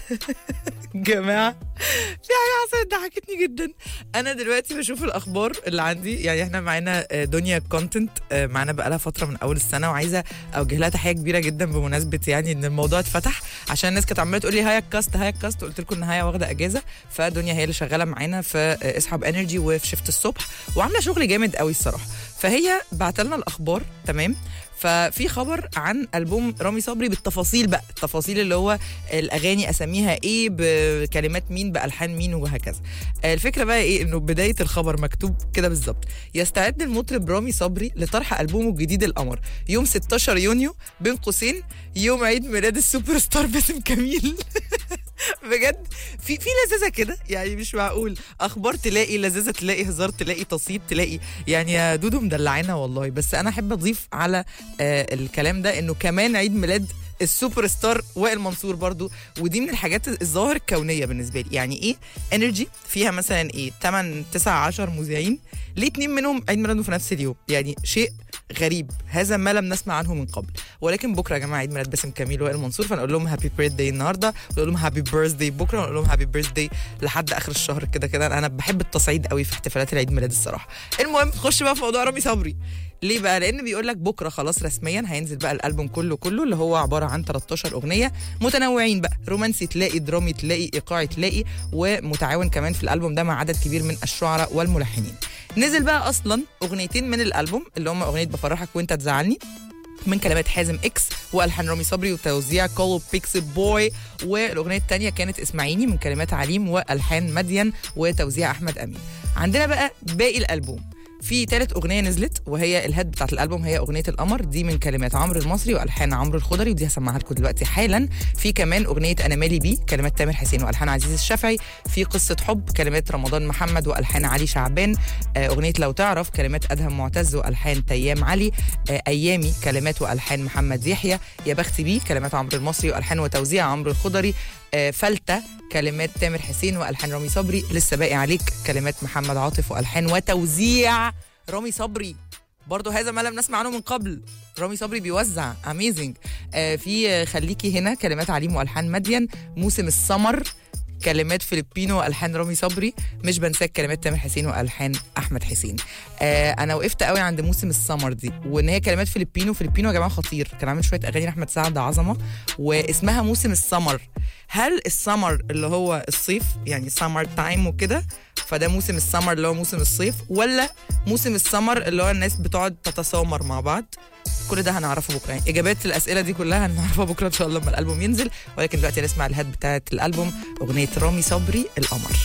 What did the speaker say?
جماعه في حاجه حصلت ضحكتني جدا انا دلوقتي بشوف الاخبار اللي عندي يعني احنا معانا آه، دنيا كونتنت معانا بقالها فتره من اول السنه وعايزه اوجه لها تحيه كبيره جدا بمناسبه يعني ان الموضوع اتفتح عشان الناس كانت عماله تقول لي هاي الكاست هاي الكاست قلت لكم ان هي واخده اجازه فدنيا هي اللي شغاله معانا في آه، اسحب انرجي وفي شفت الصبح وعامله شغل جامد قوي الصراحه فهي بعت لنا الاخبار تمام ففي خبر عن البوم رامي صبري بالتفاصيل بقى التفاصيل اللي هو الاغاني اساميها ايه بكلمات مين بالحان مين وهكذا الفكره بقى ايه انه بدايه الخبر مكتوب كده بالظبط يستعد المطرب رامي صبري لطرح البومه الجديد القمر يوم 16 يونيو بين قوسين يوم عيد ميلاد السوبر ستار باسم كميل بجد في في لذاذه كده يعني مش معقول اخبار تلاقي لذاذه تلاقي هزار تلاقي تصيد تلاقي يعني يا دودو مدلعانا والله بس انا احب اضيف على آه الكلام ده انه كمان عيد ميلاد السوبر ستار وائل منصور برضو ودي من الحاجات الظواهر الكونيه بالنسبه لي يعني ايه انرجي فيها مثلا ايه 8 9 10 مذيعين ليه اتنين منهم عيد ميلادهم في نفس اليوم يعني شيء غريب هذا ما لم نسمع عنه من قبل ولكن بكره يا جماعه عيد ميلاد باسم كميل وائل منصور فنقول لهم هابي بيرثداي النهارده ونقول لهم هابي بيرثداي بكره ونقول لهم هابي بيرثداي لحد اخر الشهر كده كده انا بحب التصعيد قوي في احتفالات العيد ميلاد الصراحه المهم نخش بقى في موضوع رامي صبري ليه بقى لان بيقول لك بكره خلاص رسميا هينزل بقى الالبوم كله كله اللي هو عباره عن 13 اغنيه متنوعين بقى رومانسي تلاقي درامي تلاقي ايقاعي تلاقي ومتعاون كمان في الالبوم ده مع عدد كبير من الشعراء والملحنين نزل بقى اصلا اغنيتين من الالبوم اللي هم اغنيه بفرحك وانت تزعلني من كلمات حازم اكس والحان رامي صبري وتوزيع كولو بيكسي بوي والاغنيه الثانيه كانت اسمعيني من كلمات عليم والحان مدين وتوزيع احمد امين عندنا بقى باقي الالبوم في تالت اغنيه نزلت وهي الهيد بتاعت الالبوم هي اغنيه القمر دي من كلمات عمرو المصري والحان عمرو الخضري ودي هسمعها لكم دلوقتي حالا في كمان اغنيه انا مالي بيه كلمات تامر حسين والحان عزيز الشافعي في قصه حب كلمات رمضان محمد والحان علي شعبان آه، اغنيه لو تعرف كلمات ادهم معتز والحان تيام علي آه، ايامي كلمات والحان محمد يحيى يا بختي بيه كلمات عمرو المصري والحان وتوزيع عمرو الخضري آه، فلتة كلمات تامر حسين والحان رامي صبري لسه باقي عليك كلمات محمد عاطف والحان وتوزيع رامي صبري برضه هذا ما لم نسمع عنه من قبل رامي صبري بيوزع اميزنج آه في آه، خليكي هنا كلمات عليم والحان مدين موسم السمر كلمات فيلبينو والحان رامي صبري مش بنساك كلمات تامر حسين والحان احمد حسين آه انا وقفت قوي عند موسم السمر دي وان هي كلمات فيلبينو فيلبينو يا جماعه خطير كان عامل شويه اغاني لاحمد سعد عظمه واسمها موسم السمر هل السمر اللي هو الصيف يعني سمر تايم وكده فده موسم السمر اللي هو موسم الصيف ولا موسم السمر اللي هو الناس بتقعد تتسامر مع بعض كل ده هنعرفه بكره يعني اجابات الاسئله دي كلها هنعرفها بكره ان شاء الله لما الالبوم ينزل ولكن دلوقتي نسمع الهاد بتاعت الالبوم اغنيه رامي صبري القمر